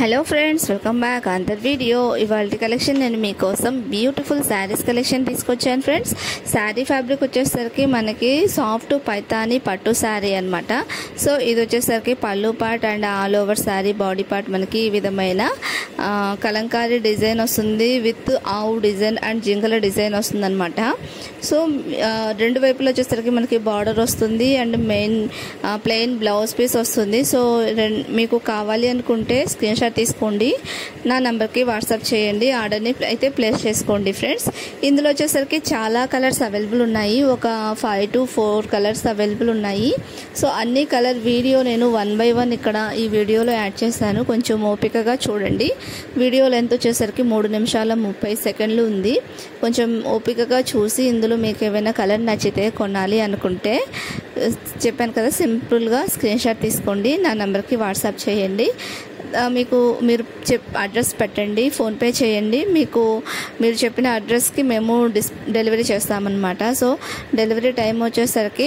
hello friends welcome back అందర్ video ఇవాళ collection నేను మీకోసం బ్యూటిఫుల్ శారీస్ కలెక్షన్ తీసుకొచ్చాను ఫ్రెండ్స్ శారీ ఫ్యాబ్రిక్ వచ్చేసరికి మనకి సాఫ్ట్ పైతాని పట్టు శారీ అనమాట సో ఇది వచ్చేసరికి పళ్ళు part and all over sari body part మనకి ఈ విధమైన ఆ, కలంకారీ డిజైన్ వస్తుంది విత్ ఆవు డిజైన్ అండ్ జింకల డిజైన్ వస్తుంది అనమాట సో ఆ, రెండు వైపులు వచ్చేసరికి మనకి బార్డర్ వస్తుంది and main plain blouse piece వస్తుంది సో రెం- మీకు కావాలి అనుకుంటే స్క్రీన్ షాట్ తీసుకోండి నా నెంబర్కి వాట్సాప్ చేయండి ఆర్డర్ని అయితే ప్లేస్ చేసుకోండి ఫ్రెండ్స్ ఇందులో వచ్చేసరికి చాలా కలర్స్ అవైలబుల్ ఉన్నాయి ఒక five to four colours available ఉన్నాయి సో అన్ని కలర్ వీడియో నేను వన్ బై వన్ ఇక్కడ ఈ వీడియోలో యాడ్ చేశాను కొంచెం ఓపికగా చూడండి వీడియో లెంత్ వచ్చేసరికి మూడు నిమిషాల ముప్పై సెకండ్లు ఉంది కొంచెం ఓపికగా చూసి ఇందులో మీకు ఏమైనా కలర్ నచ్చితే కొనాలి అనుకుంటే చెప్పాను కదా సింపుల్గా స్క్రీన్ షాట్ తీసుకోండి నా నెంబర్కి వాట్సాప్ చేయండి ఆ, మీకు మీరు చెప్ అడ్రస్ పెట్టండి ఫోన్పే చేయండి మీకు మీరు చెప్పిన అడ్రస్కి మేము డిస్ డెలివరీ చేస్తామన్నమాట సో డెలివరీ టైం వచ్చేసరికి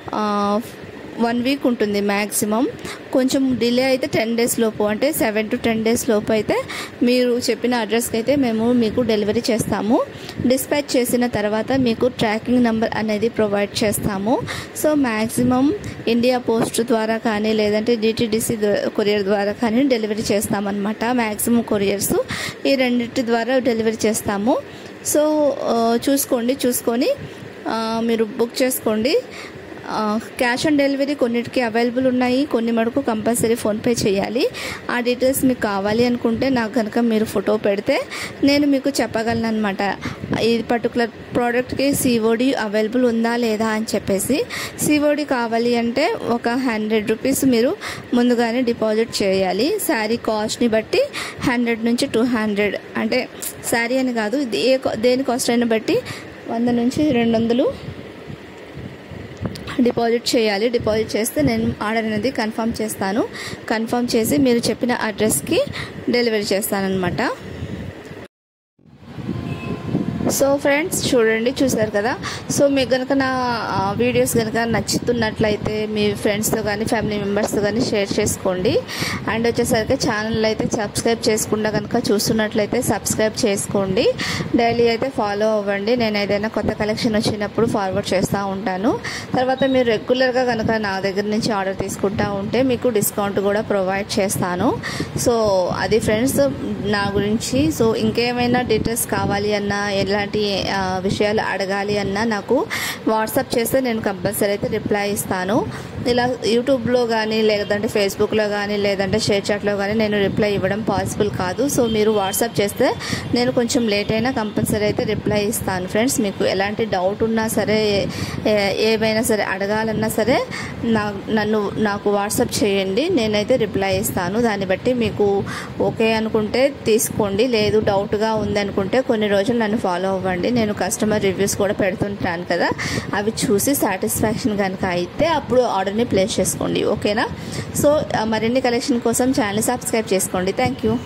వన్ వీక్ ఉంటుంది మ్యాక్సిమం కొంచెం డిలే అయితే టెన్ డేస్ లోపు అంటే సెవెన్ టు టెన్ డేస్ లోపు అయితే మీరు చెప్పిన అడ్రస్కి అయితే మేము మీకు డెలివరీ చేస్తాము డిస్పాచ్ చేసిన తర్వాత మీకు ట్రాకింగ్ నెంబర్ అనేది ప్రొవైడ్ చేస్తాము సో మ్యాక్సిమం ఇండియా పోస్ట్ ద్వారా కానీ లేదంటే డిటిడిసి కొరియర్ ద్వారా కానీ డెలివరీ చేస్తామన్నమాట మ్యాక్సిమం కొరియర్స్ ఈ రెండింటి ద్వారా డెలివరీ చేస్తాము సో ఆ, చూసుకోండి చూసుకొని ఆ, మీరు బుక్ చేసుకోండి క్యాష్ ఆన్ డెలివరీ కొన్నిటికి అవైలబుల్ ఉన్నాయి కొన్ని మటుకు కంపల్సరీ ఫోన్పే చేయాలి ఆ డీటెయిల్స్ మీకు కావాలి అనుకుంటే నాకు కనుక మీరు ఫోటో పెడితే నేను మీకు చెప్పగలను అనమాట ఈ పర్టికులర్ ప్రోడక్ట్కి సిఓడి అవైలబుల్ ఉందా లేదా అని చెప్పేసి సిఓడి కావాలి అంటే ఒక హండ్రెడ్ రూపీస్ మీరు ముందుగానే డిపాజిట్ చేయాలి శారీ కాస్ట్ని బట్టి హండ్రెడ్ నుంచి టూ హండ్రెడ్ అంటే శారీ అని కాదు ఇది ఏ కా- దేని కాస్ట్ అయినా బట్టి వంద నుంచి రెండు వందలు డిపాజిట్ చేయాలి డిపాజిట్ చేస్తే నేను ఆర్డర్ అనేది కన్ఫర్మ్ చేస్తాను కన్ఫర్మ్ చేసి మీరు చెప్పిన అడ్రస్కి డెలివరీ చేస్తానన్నమాట సో ఫ్రెండ్స్ చూడండి చూసారు కదా సో మీకు కనుక నా ఆ, వీడియోస్ కనుక నచ్చుతున్నట్లయితే మీ ఫ్రెండ్స్తో కానీ ఫ్యామిలీ మెంబర్స్తో కానీ షేర్ చేసుకోండి అండ్ వచ్చేసరికి ఛానల్ అయితే సబ్స్క్రైబ్ చేసుకుండా కనుక చూస్తున్నట్లయితే సబ్స్క్రైబ్ చేసుకోండి డైలీ అయితే ఫాలో అవ్వండి నేను ఏదైనా కొత్త కలెక్షన్ వచ్చినప్పుడు ఫార్వర్డ్ చేస్తూ ఉంటాను తర్వాత మీరు రెగ్యులర్గా కనుక నా దగ్గర నుంచి ఆర్డర్ తీసుకుంటా ఉంటే మీకు డిస్కౌంట్ కూడా ప్రొవైడ్ చేస్తాను సో అది ఫ్రెండ్స్ నా గురించి సో ఇంకేమైనా డీటెయిల్స్ కావాలి అన్నా ఎలాంటి ఆ, విషయాలు అడగాలి అన్నా నాకు వాట్సాప్ చేస్తే నేను కంపల్సరీ అయితే రిప్లై ఇస్తాను ఇలా యూట్యూబ్లో కానీ లేదంటే ఫేస్బుక్లో కానీ లేదంటే షేర్ చాట్లో కానీ నేను రిప్లై ఇవ్వడం పాసిబుల్ కాదు సో మీరు వాట్సాప్ చేస్తే నేను కొంచెం లేట్ అయినా కంపల్సరీ అయితే రిప్లై ఇస్తాను ఫ్రెండ్స్ మీకు ఎలాంటి డౌట్ ఉన్నా సరే ఏ- ఏవైనా సరే అడగాలన్నా సరే నా నన్ను నాకు వాట్సాప్ చేయండి నేనైతే రిప్లై ఇస్తాను దాన్ని బట్టి మీకు ఓకే అనుకుంటే తీసుకోండి లేదు డౌట్గా ఉంది అనుకుంటే కొన్ని రోజులు నన్ను ఫాలో అవ్వండి నేను కస్టమర్ రివ్యూస్ కూడా పెడుతుంటాను కదా అవి చూసి సాటిస్ఫాక్షన్ కనుక అయితే అప్పుడు ఆర్డర్ని ప్లేస్ చేసుకోండి ఓకేనా సో ఆ, మరిన్ని కలెక్షన్ కోసం ఛానల్ సబ్స్క్రైబ్ చేసుకోండి థ్యాంక్ యూ